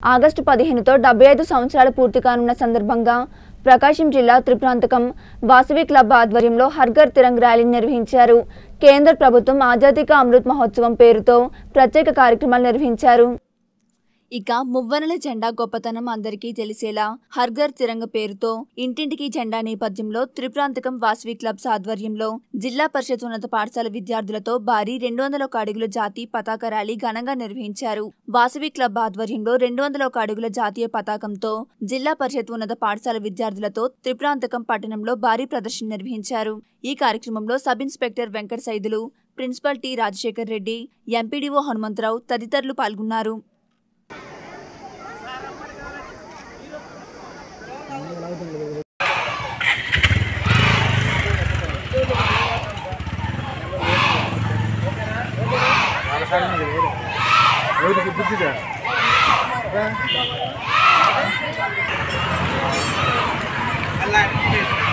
August పదిహేనుతో డెబ్బై ఐదు సంవత్సరాలు పూర్తి కానున్న సందర్భంగా ప్రకాశం జిల్లా త్రిపురాంతకం వాసవి క్లబ్ ఆధ్వర్యంలో హర్ఘర్ తిరంగ్ ర్యాలీ నిర్వహించారు కేంద్ర ప్రభుత్వం ఆజాదీ కా అమృత్ మహోత్సవం పేరుతో ప్రత్యేక కార్యక్రమాలు నిర్వహించారు ఇక మువ్వనెల జెండా గొప్పతనం అందరికీ తెలిసేలా హర్ఘర్ తిరంగ పేరుతో ఇంటింటికి జెండా నేపథ్యంలో త్రిప్రాంతకం వాసవి క్లబ్స్ ఆధ్వర్యంలో జిల్లా పరిషత్ ఉన్నత పాఠశాల విద్యార్థులతో భారీ రెండు వందల ఒక అడుగుల జాతీయ పతాక ర్యాలీ ఘనంగా నిర్వహించారు వాసవి క్లబ్ ఆధ్వర్యంలో రెండు వందల ఒక అడుగుల జాతీయ పతాకంతో జిల్లా పరిషత్ ఉన్నత పాఠశాల విద్యార్థులతో త్రిప్రాంతకం పట్టణంలో భారీ ప్రదర్శన నిర్వహించారు ఈ కార్యక్రమంలో sub inspector Venkata Saidulu principal T Rajasekhar Reddy MPDO Hanumantharao తదితరులు పాల్గొన్నారు ఎవరికి బుద్ధిగా అలా